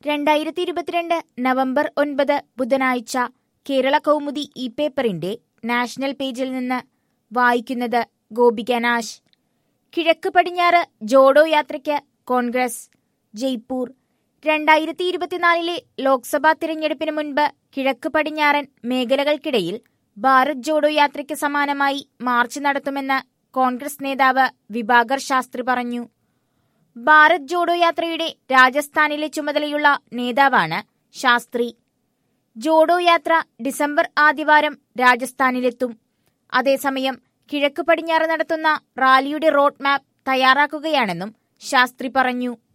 രണ്ടായിരത്തി ഇരുപത്തിരണ്ട് നവംബർ ഒൻപത് ബുധനാഴ്ച കേരള കൗമുദി ഇ പേപ്പറിന്റെ നാഷണൽ പേജിൽ നിന്ന് വായിക്കുന്നത് ഗോപിക നാശ് കിഴക്ക് പടിഞ്ഞാറ് ജോഡോ യാത്രയ്ക്ക് കോൺഗ്രസ് ജയ്പൂർ രണ്ടായിരത്തി ഇരുപത്തിനാലിലെ ലോക്സഭാ തിരഞ്ഞെടുപ്പിന് മുൻപ് കിഴക്ക് പടിഞ്ഞാറൻ മേഖലകൾക്കിടയിൽ ഭാരത് ജോഡോ യാത്രയ്ക്ക് സമാനമായി മാർച്ച് നടത്തുമെന്ന് കോൺഗ്രസ് നേതാവ് വിഭാകർ ശാസ്ത്രി പറഞ്ഞു ഭാരത് ജോഡോ യാത്രയുടെ രാജസ്ഥാനിലെ ചുമതലയുള്ള നേതാവാണ് ശാസ്ത്രി ജോഡോ യാത്ര ഡിസംബർ ആദ്യവാരം രാജസ്ഥാനിലെത്തും അതേസമയം കിഴക്ക് പടിഞ്ഞാറ് നടത്തുന്ന റാലിയുടെ റോഡ് മാപ്പ് തയ്യാറാക്കുകയാണെന്നും ശാസ്ത്രി പറഞ്ഞു